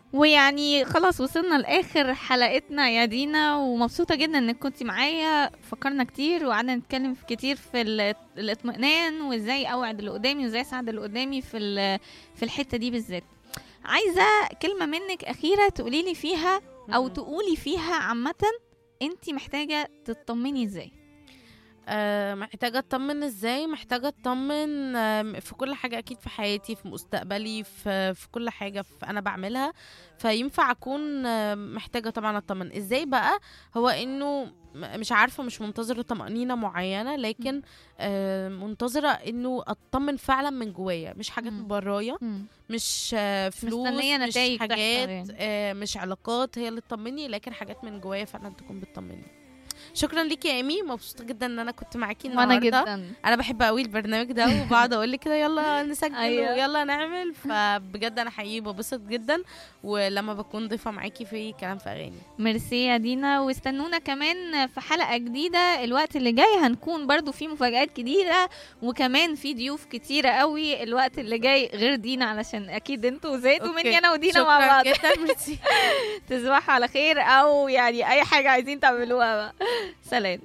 ويعني خلاص وصلنا لاخر حلقتنا يا دينا ومبسوطه جدا انك كنتي معايا فكرنا كتير وقعدنا نتكلم في كتير في ال- الاطمئنان وازاي اوعد اللي قدامي وازاي اساعد اللي قدامي في ال- في الحته دي بالذات عايزه كلمه منك اخيره تقولي لي فيها او مم. تقولي فيها عامه انت محتاجه تطمني ازاي آه، محتاجة اطمن ازاي محتاجة اطمن آم، في كل حاجة اكيد في حياتي في مستقبلي في, في كل حاجة في انا بعملها فينفع اكون آم، محتاجة طبعا اطمن ازاي بقى هو انه م- مش عارفة مش منتظرة طمأنينة معينة لكن آه، منتظرة انه اطمن فعلا من جوايا مش حاجات مم. برايا مش آه، فلوس مستنية مش نتايج تحصل حاجات يعني. آه، مش علاقات هي اللي تطمني لكن حاجات من جوايا فعلا تكون بتطمني شكرا ليكي يا ايمي مبسوطه جدا ان انا كنت معاكي وانا النهارده جدا انا بحب قوي البرنامج ده وبقعد اقول لك كده يلا نسجل أيوة. ويلا نعمل فبجد انا حقيقي ببسط جدا ولما بكون ضيفه معاكي في كلام في اغاني ميرسي يا دينا واستنونا كمان في حلقة جديدة الوقت اللي جاي هنكون برضو في مفاجآت جديدة وكمان في ضيوف كتيرة قوي الوقت اللي جاي غير دينا علشان اكيد انتوا زهقتوا أوكي. مني انا ودينا مع شكرا بعض جدا ميرسي تصبحوا على خير او يعني اي حاجة عايزين تعملوها بقى سلام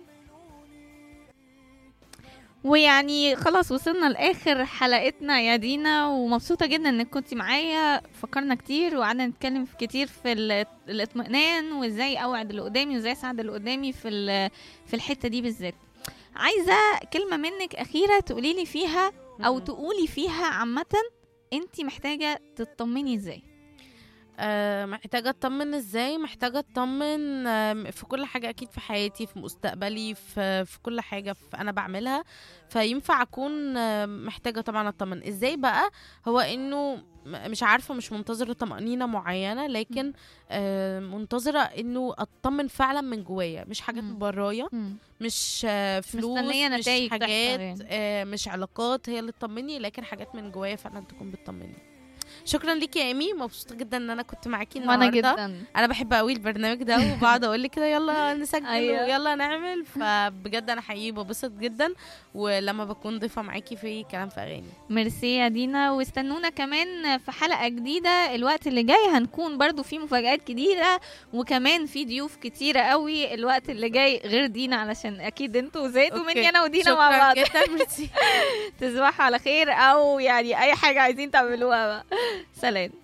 ويعني خلاص وصلنا لاخر حلقتنا يا دينا ومبسوطه جدا انك كنتي معايا فكرنا كتير وقعدنا نتكلم في كتير في ال- الاطمئنان وازاي اوعد اللي قدامي وازاي اساعد اللي قدامي في ال- في الحته دي بالذات عايزه كلمه منك اخيره تقولي لي فيها او مم. تقولي فيها عامه انت محتاجه تطمني ازاي آه، محتاجة اطمن ازاي محتاجة اطمن آم، في كل حاجة اكيد في حياتي في مستقبلي في, في كل حاجة في انا بعملها فينفع اكون آم، محتاجة طبعا اطمن ازاي بقى هو انه م- مش عارفة مش منتظرة طمأنينة معينة لكن آه، منتظرة انه اطمن فعلا من جوايا مش حاجات مم. برايا مش آه، فلوس مستنية مش نتايج تحصل حاجات يعني. آه، مش علاقات هي اللي تطمني لكن حاجات من جوايا فعلا تكون بتطمني شكرا ليكي يا ايمي مبسوطه جدا ان انا كنت معاكي وانا النهارده جدا انا بحب قوي البرنامج ده وبقعد اقول لك كده يلا نسجل أيوة. ويلا نعمل فبجد انا حقيقي ببسط جدا ولما بكون ضيفه معاكي في كلام في اغاني ميرسي يا دينا واستنونا كمان في حلقة جديدة الوقت اللي جاي هنكون برضو في مفاجآت جديدة وكمان في ضيوف كتيرة قوي الوقت اللي جاي غير دينا علشان اكيد انتوا زهقتوا أوكي. مني انا ودينا شكرا مع بعض جدا ميرسي تصبحوا على خير او يعني اي حاجة عايزين تعملوها بقى سلام